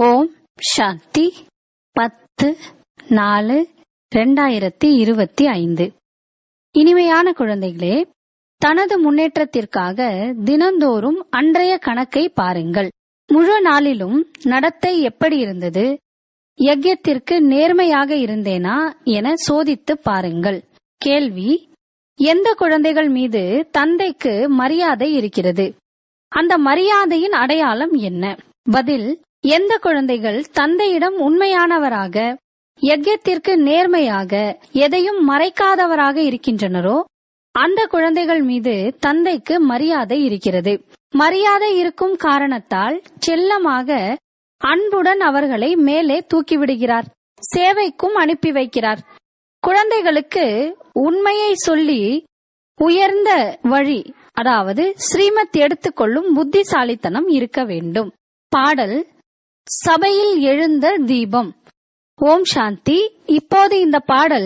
ஓம் சாந்தி பத்து நாலு ரெண்டாயிரத்தி இருபத்தி ஐந்து இனிமையான குழந்தைகளே தனது முன்னேற்றத்திற்காக தினந்தோறும் அன்றைய கணக்கை பாருங்கள் முழு நாளிலும் நடத்தை எப்படி இருந்தது யஜ்யத்திற்கு நேர்மையாக இருந்தேனா என சோதித்து பாருங்கள் கேள்வி எந்த குழந்தைகள் மீது தந்தைக்கு மரியாதை இருக்கிறது அந்த மரியாதையின் அடையாளம் என்ன பதில் எந்த குழந்தைகள் தந்தையிடம் உண்மையானவராக யஜ்யத்திற்கு நேர்மையாக எதையும் மறைக்காதவராக இருக்கின்றனரோ அந்த குழந்தைகள் மீது தந்தைக்கு மரியாதை இருக்கிறது மரியாதை இருக்கும் காரணத்தால் செல்லமாக அன்புடன் அவர்களை மேலே தூக்கிவிடுகிறார் சேவைக்கும் அனுப்பி வைக்கிறார் குழந்தைகளுக்கு உண்மையை சொல்லி உயர்ந்த வழி அதாவது ஸ்ரீமத் எடுத்துக்கொள்ளும் புத்திசாலித்தனம் இருக்க வேண்டும் பாடல் சபையில் எழுந்த தீபம் ஓம் சாந்தி இப்போது இந்த பாடல்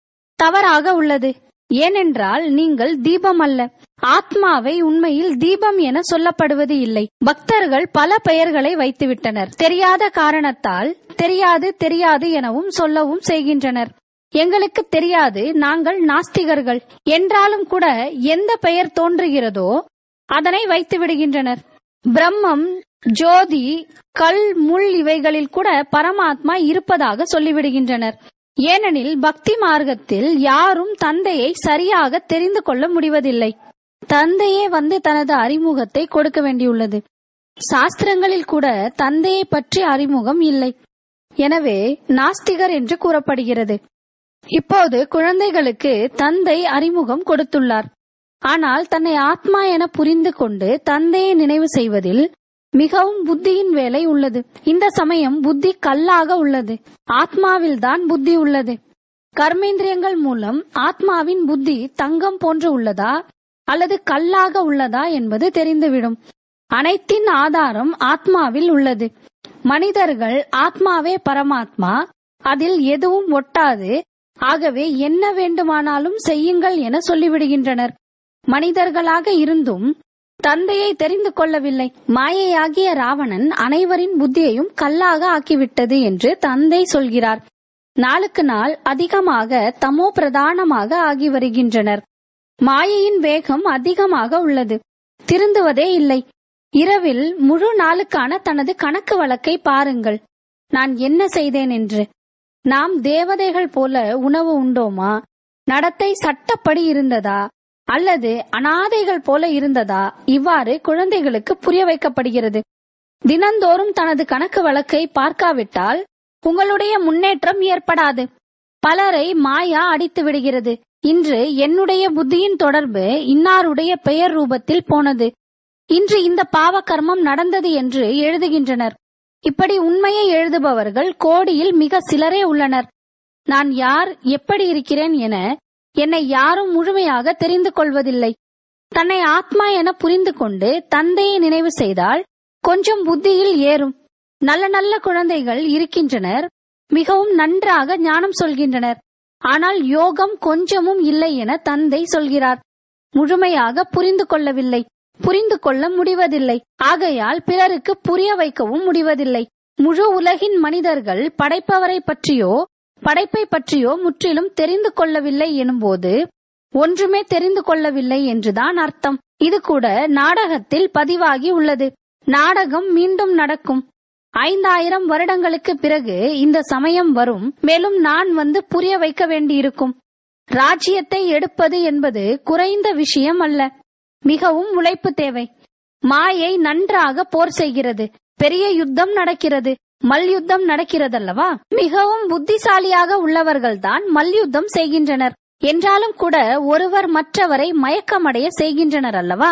தவறாக உள்ளது ஏனென்றால் நீங்கள் தீபம் அல்ல ஆத்மாவை உண்மையில் தீபம் என சொல்லப்படுவது இல்லை பக்தர்கள் பல பெயர்களை வைத்துவிட்டனர் தெரியாத காரணத்தால் தெரியாது தெரியாது எனவும் சொல்லவும் செய்கின்றனர் எங்களுக்கு தெரியாது நாங்கள் நாஸ்திகர்கள் என்றாலும் கூட எந்த பெயர் தோன்றுகிறதோ அதனை வைத்து விடுகின்றனர் பிரம்மம் ஜோதி கல் முள் இவைகளில் கூட பரமாத்மா இருப்பதாக சொல்லிவிடுகின்றனர் ஏனெனில் பக்தி மார்க்கத்தில் யாரும் தந்தையை சரியாக தெரிந்து கொள்ள முடிவதில்லை தந்தையே வந்து தனது அறிமுகத்தை கொடுக்க வேண்டியுள்ளது சாஸ்திரங்களில் கூட தந்தையை பற்றி அறிமுகம் இல்லை எனவே நாஸ்திகர் என்று கூறப்படுகிறது இப்போது குழந்தைகளுக்கு தந்தை அறிமுகம் கொடுத்துள்ளார் ஆனால் தன்னை ஆத்மா என புரிந்து கொண்டு தந்தையை நினைவு செய்வதில் மிகவும் புத்தியின் வேலை உள்ளது இந்த சமயம் புத்தி கல்லாக உள்ளது ஆத்மாவில்தான் புத்தி உள்ளது கர்மேந்திரியங்கள் மூலம் ஆத்மாவின் புத்தி தங்கம் போன்று உள்ளதா அல்லது கல்லாக உள்ளதா என்பது தெரிந்துவிடும் அனைத்தின் ஆதாரம் ஆத்மாவில் உள்ளது மனிதர்கள் ஆத்மாவே பரமாத்மா அதில் எதுவும் ஒட்டாது ஆகவே என்ன வேண்டுமானாலும் செய்யுங்கள் என சொல்லிவிடுகின்றனர் மனிதர்களாக இருந்தும் தந்தையை தெரிந்து கொள்ளவில்லை மாயையாகிய ராவணன் அனைவரின் புத்தியையும் கல்லாக ஆக்கிவிட்டது என்று தந்தை சொல்கிறார் நாளுக்கு நாள் அதிகமாக தமோ பிரதானமாக ஆகி வருகின்றனர் மாயையின் வேகம் அதிகமாக உள்ளது திருந்துவதே இல்லை இரவில் முழு நாளுக்கான தனது கணக்கு வழக்கை பாருங்கள் நான் என்ன செய்தேன் என்று நாம் தேவதைகள் போல உணவு உண்டோமா நடத்தை சட்டப்படி இருந்ததா அல்லது அனாதைகள் போல இருந்ததா இவ்வாறு குழந்தைகளுக்கு புரிய வைக்கப்படுகிறது தினந்தோறும் தனது கணக்கு வழக்கை பார்க்காவிட்டால் உங்களுடைய முன்னேற்றம் ஏற்படாது பலரை மாயா அடித்து விடுகிறது இன்று என்னுடைய புத்தியின் தொடர்பு இன்னாருடைய பெயர் ரூபத்தில் போனது இன்று இந்த பாவ கர்மம் நடந்தது என்று எழுதுகின்றனர் இப்படி உண்மையை எழுதுபவர்கள் கோடியில் மிக சிலரே உள்ளனர் நான் யார் எப்படி இருக்கிறேன் என என்னை யாரும் முழுமையாக தெரிந்து கொள்வதில்லை தன்னை ஆத்மா என புரிந்து கொண்டு தந்தையை நினைவு செய்தால் கொஞ்சம் புத்தியில் ஏறும் நல்ல நல்ல குழந்தைகள் இருக்கின்றனர் மிகவும் நன்றாக ஞானம் சொல்கின்றனர் ஆனால் யோகம் கொஞ்சமும் இல்லை என தந்தை சொல்கிறார் முழுமையாக புரிந்து கொள்ளவில்லை புரிந்து கொள்ள முடிவதில்லை ஆகையால் பிறருக்கு புரிய வைக்கவும் முடிவதில்லை முழு உலகின் மனிதர்கள் படைப்பவரை பற்றியோ படைப்பை பற்றியோ முற்றிலும் தெரிந்து கொள்ளவில்லை எனும்போது ஒன்றுமே தெரிந்து கொள்ளவில்லை என்றுதான் அர்த்தம் இது கூட நாடகத்தில் பதிவாகி உள்ளது நாடகம் மீண்டும் நடக்கும் ஐந்தாயிரம் வருடங்களுக்கு பிறகு இந்த சமயம் வரும் மேலும் நான் வந்து புரிய வைக்க வேண்டியிருக்கும் ராஜ்யத்தை எடுப்பது என்பது குறைந்த விஷயம் அல்ல மிகவும் உழைப்பு தேவை மாயை நன்றாக போர் செய்கிறது பெரிய யுத்தம் நடக்கிறது மல்யுத்தம் நடக்கிறதல்லவா மிகவும் புத்திசாலியாக உள்ளவர்கள்தான் மல்யுத்தம் செய்கின்றனர் என்றாலும் கூட ஒருவர் மற்றவரை மயக்கமடைய செய்கின்றனர் அல்லவா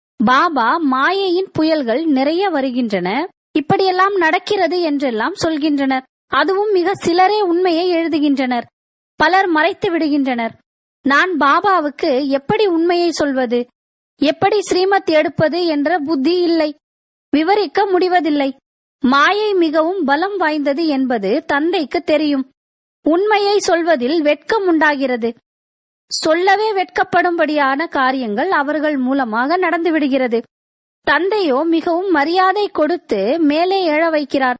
பாபா மாயையின் புயல்கள் நிறைய வருகின்றன இப்படியெல்லாம் நடக்கிறது என்றெல்லாம் சொல்கின்றனர் அதுவும் மிக சிலரே உண்மையை எழுதுகின்றனர் பலர் மறைத்து விடுகின்றனர் நான் பாபாவுக்கு எப்படி உண்மையை சொல்வது எப்படி ஸ்ரீமத் எடுப்பது என்ற புத்தி இல்லை விவரிக்க முடிவதில்லை மாயை மிகவும் பலம் வாய்ந்தது என்பது தந்தைக்கு தெரியும் உண்மையை சொல்வதில் வெட்கம் உண்டாகிறது சொல்லவே வெட்கப்படும்படியான காரியங்கள் அவர்கள் மூலமாக நடந்துவிடுகிறது தந்தையோ மிகவும் மரியாதை கொடுத்து மேலே எழ வைக்கிறார்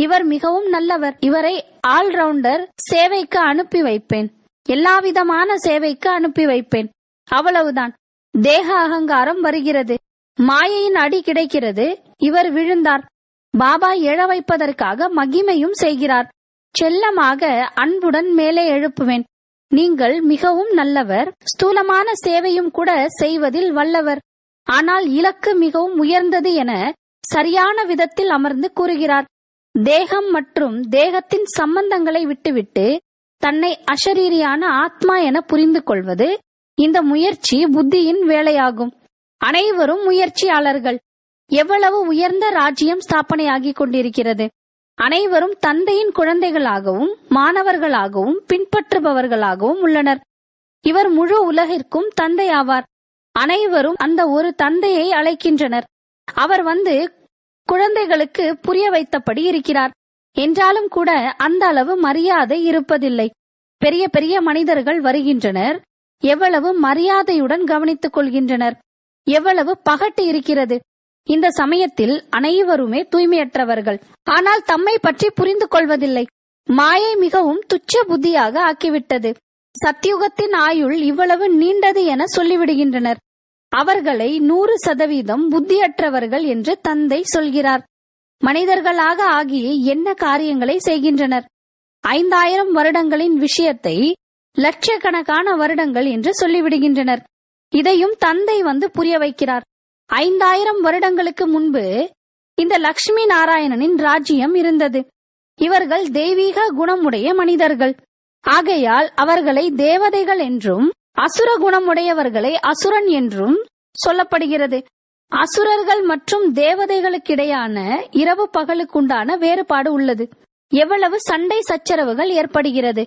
இவர் மிகவும் நல்லவர் இவரை ஆல்ரவுண்டர் சேவைக்கு அனுப்பி வைப்பேன் எல்லாவிதமான சேவைக்கு அனுப்பி வைப்பேன் அவ்வளவுதான் தேக அகங்காரம் வருகிறது மாயையின் அடி கிடைக்கிறது இவர் விழுந்தார் பாபா எழ வைப்பதற்காக மகிமையும் செய்கிறார் செல்லமாக அன்புடன் மேலே எழுப்புவேன் நீங்கள் மிகவும் நல்லவர் ஸ்தூலமான சேவையும் கூட செய்வதில் வல்லவர் ஆனால் இலக்கு மிகவும் உயர்ந்தது என சரியான விதத்தில் அமர்ந்து கூறுகிறார் தேகம் மற்றும் தேகத்தின் சம்பந்தங்களை விட்டுவிட்டு தன்னை அஷரீரியான ஆத்மா என புரிந்து கொள்வது இந்த முயற்சி புத்தியின் வேலையாகும் அனைவரும் முயற்சியாளர்கள் எவ்வளவு உயர்ந்த ராஜ்யம் ஸ்தாபனையாகிக் கொண்டிருக்கிறது அனைவரும் தந்தையின் குழந்தைகளாகவும் மாணவர்களாகவும் பின்பற்றுபவர்களாகவும் உள்ளனர் இவர் முழு உலகிற்கும் தந்தை ஆவார் அனைவரும் அந்த ஒரு தந்தையை அழைக்கின்றனர் அவர் வந்து குழந்தைகளுக்கு புரிய வைத்தபடி இருக்கிறார் என்றாலும் கூட அந்த அளவு மரியாதை இருப்பதில்லை பெரிய பெரிய மனிதர்கள் வருகின்றனர் எவ்வளவு மரியாதையுடன் கவனித்துக் கொள்கின்றனர் எவ்வளவு பகட்டு இருக்கிறது இந்த சமயத்தில் அனைவருமே தூய்மையற்றவர்கள் ஆனால் தம்மை பற்றி புரிந்து கொள்வதில்லை மாயை மிகவும் துச்ச புத்தியாக ஆக்கிவிட்டது சத்தியுகத்தின் ஆயுள் இவ்வளவு நீண்டது என சொல்லிவிடுகின்றனர் அவர்களை நூறு சதவீதம் புத்தியற்றவர்கள் என்று தந்தை சொல்கிறார் மனிதர்களாக ஆகி என்ன காரியங்களை செய்கின்றனர் ஐந்தாயிரம் வருடங்களின் விஷயத்தை லட்சக்கணக்கான வருடங்கள் என்று சொல்லிவிடுகின்றனர் இதையும் தந்தை வந்து புரிய வைக்கிறார் ஐந்தாயிரம் வருடங்களுக்கு முன்பு இந்த லக்ஷ்மி நாராயணனின் ராஜ்யம் இருந்தது இவர்கள் தெய்வீக குணமுடைய மனிதர்கள் ஆகையால் அவர்களை தேவதைகள் என்றும் அசுர குணமுடையவர்களை அசுரன் என்றும் சொல்லப்படுகிறது அசுரர்கள் மற்றும் தேவதைகளுக்கிடையான இரவு பகலுக்குண்டான வேறுபாடு உள்ளது எவ்வளவு சண்டை சச்சரவுகள் ஏற்படுகிறது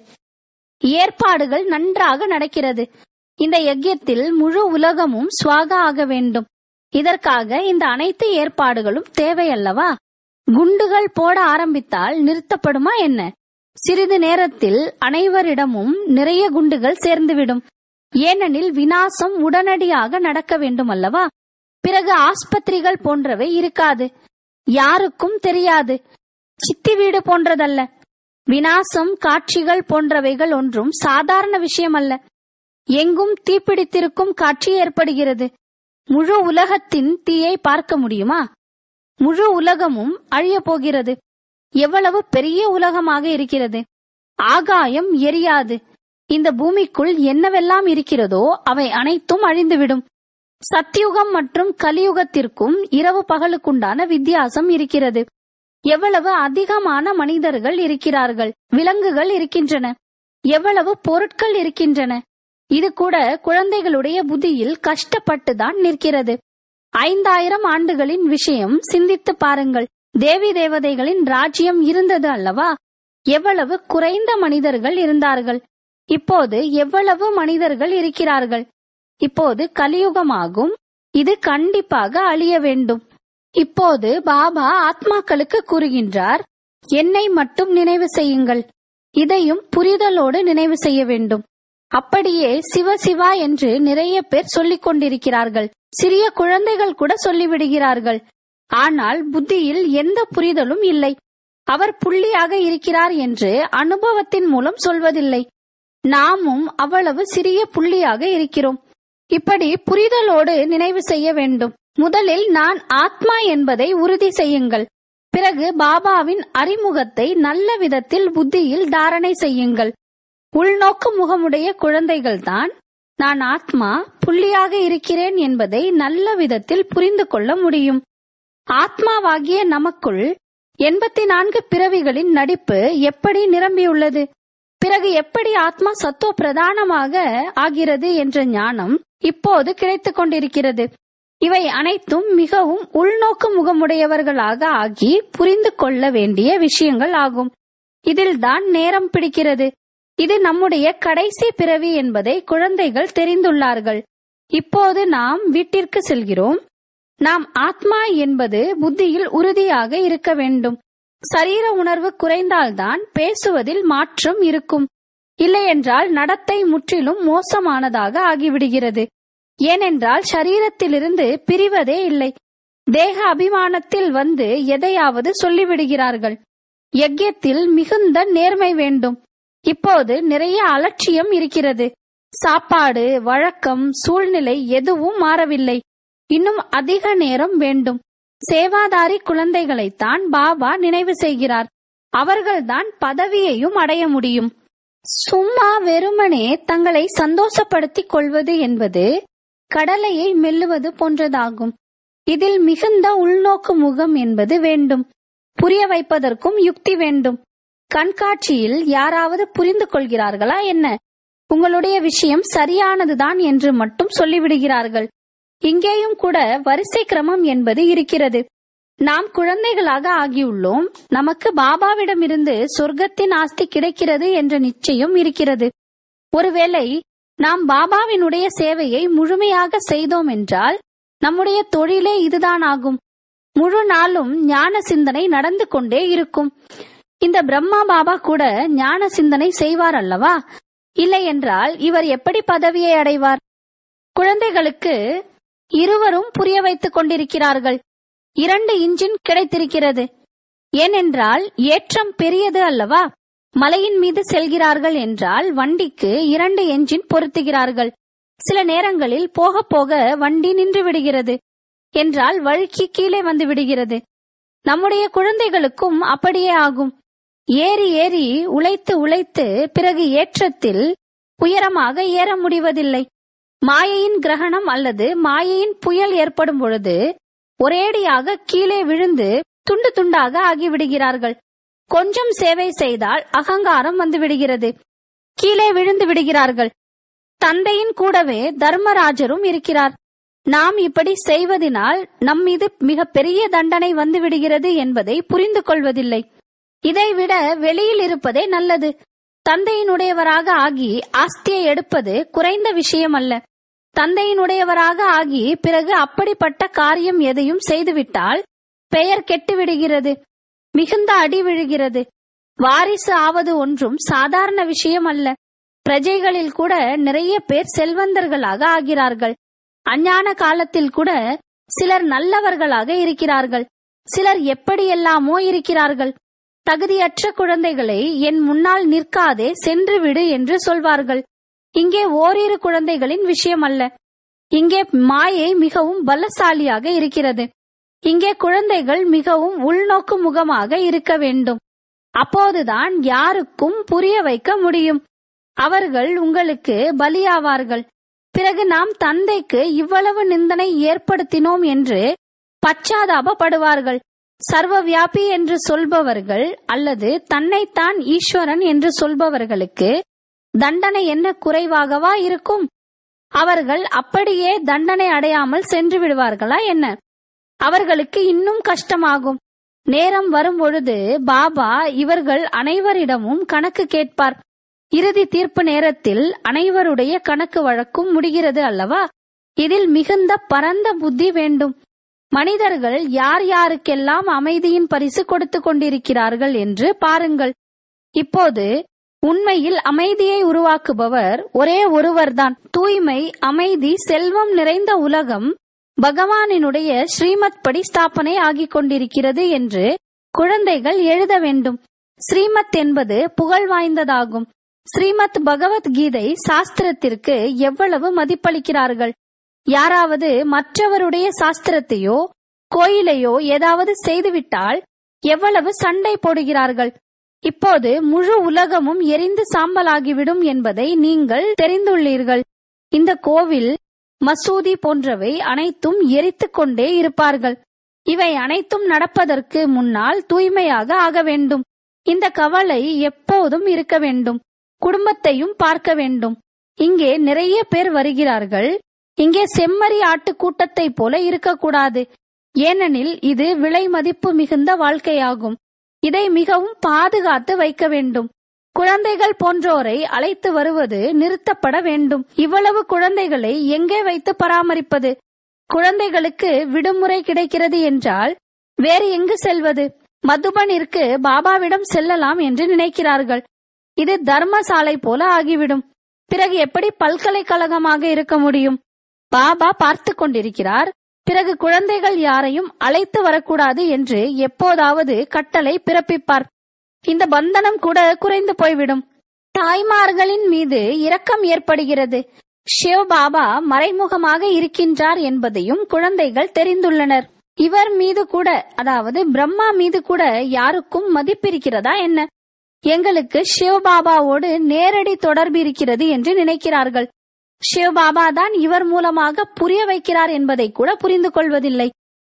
ஏற்பாடுகள் நன்றாக நடக்கிறது இந்த யஜ்யத்தில் முழு உலகமும் சுவாகா ஆக வேண்டும் இதற்காக இந்த அனைத்து ஏற்பாடுகளும் தேவையல்லவா குண்டுகள் போட ஆரம்பித்தால் நிறுத்தப்படுமா என்ன சிறிது நேரத்தில் அனைவரிடமும் நிறைய குண்டுகள் சேர்ந்துவிடும் ஏனெனில் வினாசம் உடனடியாக நடக்க வேண்டும் அல்லவா பிறகு ஆஸ்பத்திரிகள் போன்றவை இருக்காது யாருக்கும் தெரியாது சித்தி வீடு போன்றதல்ல வினாசம் காட்சிகள் போன்றவைகள் ஒன்றும் சாதாரண விஷயம் அல்ல எங்கும் தீப்பிடித்திருக்கும் காட்சி ஏற்படுகிறது முழு உலகத்தின் தீயை பார்க்க முடியுமா முழு உலகமும் அழிய போகிறது எவ்வளவு பெரிய உலகமாக இருக்கிறது ஆகாயம் எரியாது இந்த பூமிக்குள் என்னவெல்லாம் இருக்கிறதோ அவை அனைத்தும் அழிந்துவிடும் சத்தியுகம் மற்றும் கலியுகத்திற்கும் இரவு பகலுக்குண்டான வித்தியாசம் இருக்கிறது எவ்வளவு அதிகமான மனிதர்கள் இருக்கிறார்கள் விலங்குகள் இருக்கின்றன எவ்வளவு பொருட்கள் இருக்கின்றன இது கூட குழந்தைகளுடைய புத்தியில் கஷ்டப்பட்டுதான் நிற்கிறது ஐந்தாயிரம் ஆண்டுகளின் விஷயம் சிந்தித்து பாருங்கள் தேவி தேவதைகளின் ராஜ்யம் இருந்தது அல்லவா எவ்வளவு குறைந்த மனிதர்கள் இருந்தார்கள் இப்போது எவ்வளவு மனிதர்கள் இருக்கிறார்கள் இப்போது கலியுகமாகும் இது கண்டிப்பாக அழிய வேண்டும் இப்போது பாபா ஆத்மாக்களுக்கு கூறுகின்றார் என்னை மட்டும் நினைவு செய்யுங்கள் இதையும் புரிதலோடு நினைவு செய்ய வேண்டும் அப்படியே சிவ சிவா என்று நிறைய பேர் சொல்லிக் கொண்டிருக்கிறார்கள் சிறிய குழந்தைகள் கூட சொல்லிவிடுகிறார்கள் ஆனால் புத்தியில் எந்த புரிதலும் இல்லை அவர் புள்ளியாக இருக்கிறார் என்று அனுபவத்தின் மூலம் சொல்வதில்லை நாமும் அவ்வளவு சிறிய புள்ளியாக இருக்கிறோம் இப்படி புரிதலோடு நினைவு செய்ய வேண்டும் முதலில் நான் ஆத்மா என்பதை உறுதி செய்யுங்கள் பிறகு பாபாவின் அறிமுகத்தை நல்ல விதத்தில் புத்தியில் தாரணை செய்யுங்கள் உள்நோக்கு முகமுடைய குழந்தைகள்தான் நான் ஆத்மா புள்ளியாக இருக்கிறேன் என்பதை நல்ல விதத்தில் புரிந்து கொள்ள முடியும் ஆத்மாவாகிய நமக்குள் எண்பத்தி நான்கு பிறவிகளின் நடிப்பு எப்படி நிரம்பியுள்ளது பிறகு எப்படி ஆத்மா சத்துவ பிரதானமாக ஆகிறது என்ற ஞானம் இப்போது கிடைத்துக் கொண்டிருக்கிறது இவை அனைத்தும் மிகவும் உள்நோக்கு முகமுடையவர்களாக ஆகி புரிந்து கொள்ள வேண்டிய விஷயங்கள் ஆகும் இதில்தான் நேரம் பிடிக்கிறது இது நம்முடைய கடைசி பிறவி என்பதை குழந்தைகள் தெரிந்துள்ளார்கள் இப்போது நாம் வீட்டிற்கு செல்கிறோம் நாம் ஆத்மா என்பது புத்தியில் உறுதியாக இருக்க வேண்டும் சரீர உணர்வு குறைந்தால்தான் பேசுவதில் மாற்றம் இருக்கும் இல்லையென்றால் நடத்தை முற்றிலும் மோசமானதாக ஆகிவிடுகிறது ஏனென்றால் சரீரத்திலிருந்து பிரிவதே இல்லை தேக அபிமானத்தில் வந்து எதையாவது சொல்லிவிடுகிறார்கள் யஜ்யத்தில் மிகுந்த நேர்மை வேண்டும் இப்போது நிறைய அலட்சியம் இருக்கிறது சாப்பாடு வழக்கம் சூழ்நிலை எதுவும் மாறவில்லை இன்னும் அதிக நேரம் வேண்டும் சேவாதாரி குழந்தைகளைத்தான் பாபா நினைவு செய்கிறார் அவர்கள்தான் பதவியையும் அடைய முடியும் சும்மா வெறுமனே தங்களை சந்தோஷப்படுத்திக் கொள்வது என்பது கடலையை மெல்லுவது போன்றதாகும் இதில் மிகுந்த உள்நோக்கு முகம் என்பது வேண்டும் புரிய வைப்பதற்கும் யுக்தி வேண்டும் கண்காட்சியில் யாராவது புரிந்து கொள்கிறார்களா என்ன உங்களுடைய விஷயம் சரியானதுதான் என்று மட்டும் சொல்லிவிடுகிறார்கள் இங்கேயும் கூட வரிசை கிரமம் என்பது இருக்கிறது நாம் குழந்தைகளாக ஆகியுள்ளோம் நமக்கு பாபாவிடமிருந்து சொர்க்கத்தின் ஆஸ்தி கிடைக்கிறது என்ற நிச்சயம் இருக்கிறது ஒருவேளை நாம் பாபாவினுடைய சேவையை முழுமையாக செய்தோம் என்றால் நம்முடைய தொழிலே இதுதான் ஆகும் முழு நாளும் ஞான சிந்தனை நடந்து கொண்டே இருக்கும் இந்த பிரம்மா பாபா கூட ஞான சிந்தனை செய்வார் அல்லவா இல்லை என்றால் இவர் எப்படி பதவியை அடைவார் குழந்தைகளுக்கு இருவரும் புரிய வைத்துக் கொண்டிருக்கிறார்கள் இரண்டு இன்ஜின் கிடைத்திருக்கிறது ஏனென்றால் ஏற்றம் பெரியது அல்லவா மலையின் மீது செல்கிறார்கள் என்றால் வண்டிக்கு இரண்டு என்ஜின் பொருத்துகிறார்கள் சில நேரங்களில் போக போக வண்டி நின்று விடுகிறது என்றால் வழுக்கி கீழே வந்து விடுகிறது நம்முடைய குழந்தைகளுக்கும் அப்படியே ஆகும் ஏறி ஏறி உழைத்து உழைத்து பிறகு ஏற்றத்தில் உயரமாக ஏற முடிவதில்லை மாயையின் கிரகணம் அல்லது மாயையின் புயல் ஏற்படும் பொழுது ஒரேடியாக கீழே விழுந்து துண்டு துண்டாக ஆகிவிடுகிறார்கள் கொஞ்சம் சேவை செய்தால் அகங்காரம் வந்து விடுகிறது கீழே விழுந்து விடுகிறார்கள் தந்தையின் கூடவே தர்மராஜரும் இருக்கிறார் நாம் இப்படி செய்வதினால் நம் மீது மிக பெரிய தண்டனை வந்து விடுகிறது என்பதை புரிந்து கொள்வதில்லை இதைவிட வெளியில் இருப்பதே நல்லது தந்தையினுடையவராக ஆகி ஆஸ்தியை எடுப்பது குறைந்த விஷயம் அல்ல தந்தையினுடையவராக ஆகி பிறகு அப்படிப்பட்ட காரியம் எதையும் செய்துவிட்டால் பெயர் கெட்டுவிடுகிறது மிகுந்த அடி விழுகிறது வாரிசு ஆவது ஒன்றும் சாதாரண விஷயம் அல்ல பிரஜைகளில் கூட நிறைய பேர் செல்வந்தர்களாக ஆகிறார்கள் அஞ்ஞான காலத்தில் கூட சிலர் நல்லவர்களாக இருக்கிறார்கள் சிலர் எப்படியெல்லாமோ இருக்கிறார்கள் தகுதியற்ற குழந்தைகளை என் முன்னால் நிற்காதே சென்று விடு என்று சொல்வார்கள் இங்கே ஓரிரு குழந்தைகளின் விஷயம் அல்ல இங்கே மாயை மிகவும் பலசாலியாக இருக்கிறது இங்கே குழந்தைகள் மிகவும் உள்நோக்கு முகமாக இருக்க வேண்டும் அப்போதுதான் யாருக்கும் புரிய வைக்க முடியும் அவர்கள் உங்களுக்கு பலியாவார்கள் பிறகு நாம் தந்தைக்கு இவ்வளவு நிந்தனை ஏற்படுத்தினோம் என்று பச்சாதாபப்படுவார்கள் சர்வ வியாபி என்று சொல்பவர்கள் அல்லது தன்னைத்தான் ஈஸ்வரன் என்று சொல்பவர்களுக்கு தண்டனை என்ன குறைவாகவா இருக்கும் அவர்கள் அப்படியே தண்டனை அடையாமல் சென்று விடுவார்களா என்ன அவர்களுக்கு இன்னும் கஷ்டமாகும் நேரம் வரும் பொழுது பாபா இவர்கள் அனைவரிடமும் கணக்கு கேட்பார் இறுதி தீர்ப்பு நேரத்தில் அனைவருடைய கணக்கு வழக்கும் முடிகிறது அல்லவா இதில் மிகுந்த பரந்த புத்தி வேண்டும் மனிதர்கள் யார் யாருக்கெல்லாம் அமைதியின் பரிசு கொடுத்து கொண்டிருக்கிறார்கள் என்று பாருங்கள் இப்போது உண்மையில் அமைதியை உருவாக்குபவர் ஒரே ஒருவர்தான் தூய்மை அமைதி செல்வம் நிறைந்த உலகம் பகவானினுடைய ஸ்ரீமத் படி ஸ்தாபனை ஆகிக் கொண்டிருக்கிறது என்று குழந்தைகள் எழுத வேண்டும் ஸ்ரீமத் என்பது புகழ் வாய்ந்ததாகும் ஸ்ரீமத் பகவத்கீதை சாஸ்திரத்திற்கு எவ்வளவு மதிப்பளிக்கிறார்கள் யாராவது மற்றவருடைய சாஸ்திரத்தையோ கோயிலையோ ஏதாவது செய்துவிட்டால் எவ்வளவு சண்டை போடுகிறார்கள் இப்போது முழு உலகமும் எரிந்து சாம்பலாகிவிடும் என்பதை நீங்கள் தெரிந்துள்ளீர்கள் இந்த கோவில் மசூதி போன்றவை அனைத்தும் எரித்துக் கொண்டே இருப்பார்கள் இவை அனைத்தும் நடப்பதற்கு முன்னால் தூய்மையாக ஆக வேண்டும் இந்த கவலை எப்போதும் இருக்க வேண்டும் குடும்பத்தையும் பார்க்க வேண்டும் இங்கே நிறைய பேர் வருகிறார்கள் இங்கே செம்மறி ஆட்டு கூட்டத்தை போல இருக்கக்கூடாது ஏனெனில் இது விலை மதிப்பு மிகுந்த வாழ்க்கையாகும் இதை மிகவும் பாதுகாத்து வைக்க வேண்டும் குழந்தைகள் போன்றோரை அழைத்து வருவது நிறுத்தப்பட வேண்டும் இவ்வளவு குழந்தைகளை எங்கே வைத்து பராமரிப்பது குழந்தைகளுக்கு விடுமுறை கிடைக்கிறது என்றால் வேறு எங்கு செல்வது மதுபனிற்கு பாபாவிடம் செல்லலாம் என்று நினைக்கிறார்கள் இது தர்மசாலை போல ஆகிவிடும் பிறகு எப்படி பல்கலைக்கழகமாக இருக்க முடியும் பாபா பார்த்து கொண்டிருக்கிறார் பிறகு குழந்தைகள் யாரையும் அழைத்து வரக்கூடாது என்று எப்போதாவது கட்டளை பிறப்பிப்பார் இந்த பந்தனம் கூட குறைந்து போய்விடும் தாய்மார்களின் மீது இரக்கம் ஏற்படுகிறது சிவ் பாபா மறைமுகமாக இருக்கின்றார் என்பதையும் குழந்தைகள் தெரிந்துள்ளனர் இவர் மீது கூட அதாவது பிரம்மா மீது கூட யாருக்கும் மதிப்பிருக்கிறதா என்ன எங்களுக்கு சிவபாபாவோடு நேரடி தொடர்பு இருக்கிறது என்று நினைக்கிறார்கள் சிவபாபா தான் இவர் மூலமாக புரிய வைக்கிறார் என்பதை கூட புரிந்து கொள்வதில்லை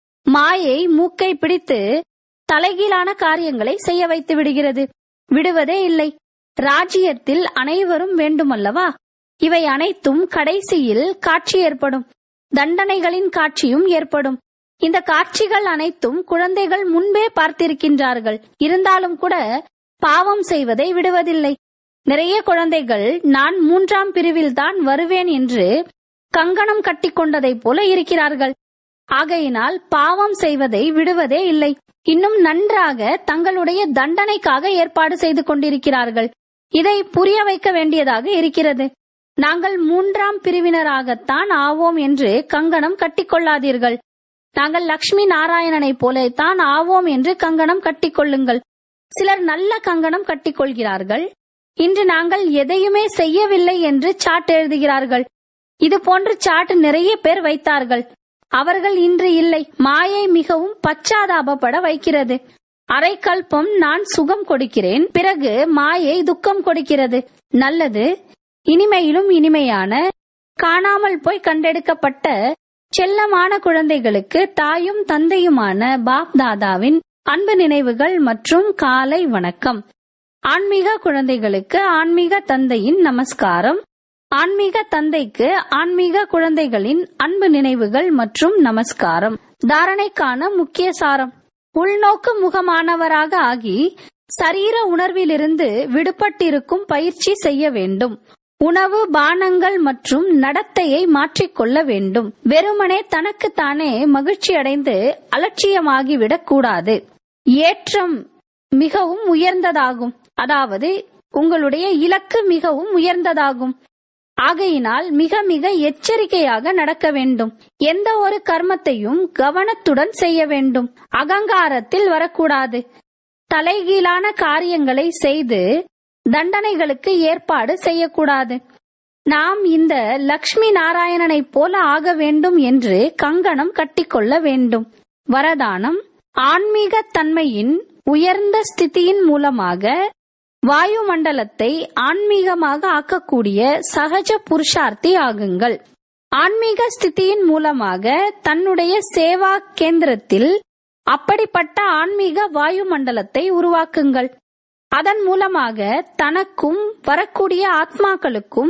மாயை மூக்கை பிடித்து தலைகீழான காரியங்களை செய்ய வைத்து விடுகிறது விடுவதே இல்லை ராஜ்யத்தில் அனைவரும் வேண்டுமல்லவா இவை அனைத்தும் கடைசியில் காட்சி ஏற்படும் தண்டனைகளின் காட்சியும் ஏற்படும் இந்த காட்சிகள் அனைத்தும் குழந்தைகள் முன்பே பார்த்திருக்கின்றார்கள் இருந்தாலும் கூட பாவம் செய்வதை விடுவதில்லை நிறைய குழந்தைகள் நான் மூன்றாம் பிரிவில் தான் வருவேன் என்று கங்கணம் கட்டிக்கொண்டதைப் போல இருக்கிறார்கள் ஆகையினால் பாவம் செய்வதை விடுவதே இல்லை இன்னும் நன்றாக தங்களுடைய தண்டனைக்காக ஏற்பாடு செய்து கொண்டிருக்கிறார்கள் இதை புரிய வைக்க வேண்டியதாக இருக்கிறது நாங்கள் மூன்றாம் பிரிவினராகத்தான் ஆவோம் என்று கங்கணம் கட்டிக்கொள்ளாதீர்கள் நாங்கள் லக்ஷ்மி நாராயணனை போலத்தான் ஆவோம் என்று கங்கணம் கட்டிக்கொள்ளுங்கள் சிலர் நல்ல கங்கணம் கட்டிக்கொள்கிறார்கள் இன்று நாங்கள் எதையுமே செய்யவில்லை என்று சாட் எழுதுகிறார்கள் இது போன்று சாட் நிறைய பேர் வைத்தார்கள் அவர்கள் இன்று இல்லை மாயை மிகவும் பச்சாதாபப்பட வைக்கிறது அரை கல்பம் நான் சுகம் கொடுக்கிறேன் பிறகு மாயை துக்கம் கொடுக்கிறது நல்லது இனிமையிலும் இனிமையான காணாமல் போய் கண்டெடுக்கப்பட்ட செல்லமான குழந்தைகளுக்கு தாயும் தந்தையுமான பாப் தாதாவின் அன்பு நினைவுகள் மற்றும் காலை வணக்கம் ஆன்மீக குழந்தைகளுக்கு ஆன்மீக தந்தையின் நமஸ்காரம் ஆன்மீக தந்தைக்கு ஆன்மீக குழந்தைகளின் அன்பு நினைவுகள் மற்றும் நமஸ்காரம் தாரணைக்கான முக்கிய சாரம் உள்நோக்கு முகமானவராக ஆகி சரீர உணர்விலிருந்து விடுபட்டிருக்கும் பயிற்சி செய்ய வேண்டும் உணவு பானங்கள் மற்றும் நடத்தையை மாற்றிக்கொள்ள வேண்டும் வெறுமனே தனக்குத்தானே மகிழ்ச்சி அடைந்து அலட்சியமாகிவிடக் கூடாது ஏற்றம் மிகவும் உயர்ந்ததாகும் அதாவது உங்களுடைய இலக்கு மிகவும் உயர்ந்ததாகும் ஆகையினால் மிக மிக எச்சரிக்கையாக நடக்க வேண்டும் எந்த ஒரு கர்மத்தையும் கவனத்துடன் செய்ய வேண்டும் அகங்காரத்தில் வரக்கூடாது தலைகீழான காரியங்களை செய்து தண்டனைகளுக்கு ஏற்பாடு செய்யக்கூடாது நாம் இந்த லக்ஷ்மி நாராயணனைப் போல ஆக வேண்டும் என்று கங்கணம் கட்டிக்கொள்ள வேண்டும் வரதானம் ஆன்மீக தன்மையின் உயர்ந்த ஸ்திதியின் மூலமாக வாயுமண்டலத்தை ஆன்மீகமாக ஆக்கக்கூடிய சகஜ புருஷார்த்தி ஆகுங்கள் ஆன்மீக ஸ்திதியின் மூலமாக தன்னுடைய சேவா கேந்திரத்தில் அப்படிப்பட்ட ஆன்மீக வாயுமண்டலத்தை உருவாக்குங்கள் அதன் மூலமாக தனக்கும் வரக்கூடிய ஆத்மாக்களுக்கும்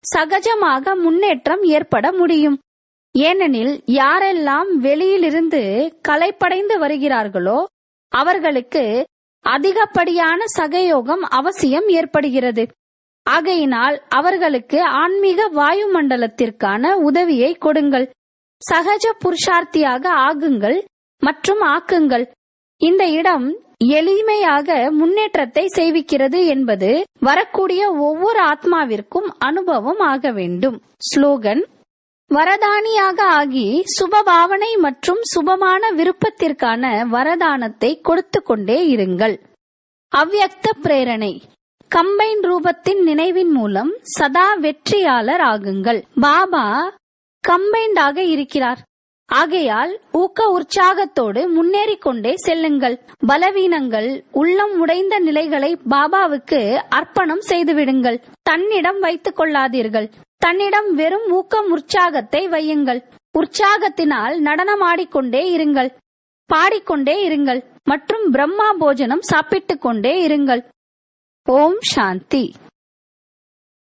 சகஜமாக முன்னேற்றம் ஏற்பட முடியும் ஏனெனில் யாரெல்லாம் வெளியிலிருந்து கலைப்படைந்து வருகிறார்களோ அவர்களுக்கு அதிகப்படியான சகயோகம் அவசியம் ஏற்படுகிறது ஆகையினால் அவர்களுக்கு ஆன்மீக வாயுமண்டலத்திற்கான உதவியை கொடுங்கள் சகஜ புருஷார்த்தியாக ஆகுங்கள் மற்றும் ஆக்குங்கள் இந்த இடம் எளிமையாக முன்னேற்றத்தை செய்விக்கிறது என்பது வரக்கூடிய ஒவ்வொரு ஆத்மாவிற்கும் அனுபவம் ஆக வேண்டும் ஸ்லோகன் வரதானியாக ஆகி சுபபாவனை மற்றும் சுபமான விருப்பத்திற்கான வரதானத்தை கொடுத்து கொண்டே இருங்கள் அவ்யக்த பிரேரணை கம்பைன் ரூபத்தின் நினைவின் மூலம் சதா வெற்றியாளர் ஆகுங்கள் பாபா கம்பைண்டாக இருக்கிறார் ஆகையால் ஊக்க உற்சாகத்தோடு முன்னேறிக் கொண்டே செல்லுங்கள் பலவீனங்கள் உள்ளம் உடைந்த நிலைகளை பாபாவுக்கு அர்ப்பணம் செய்துவிடுங்கள் தன்னிடம் வைத்துக் கொள்ளாதீர்கள் தன்னிடம் வெறும் ஊக்கம் உற்சாகத்தை வையுங்கள் உற்சாகத்தினால் நடனமாடிக்கொண்டே இருங்கள் பாடிக்கொண்டே இருங்கள் மற்றும் பிரம்மா போஜனம் சாப்பிட்டுக் கொண்டே இருங்கள் ஓம் சாந்தி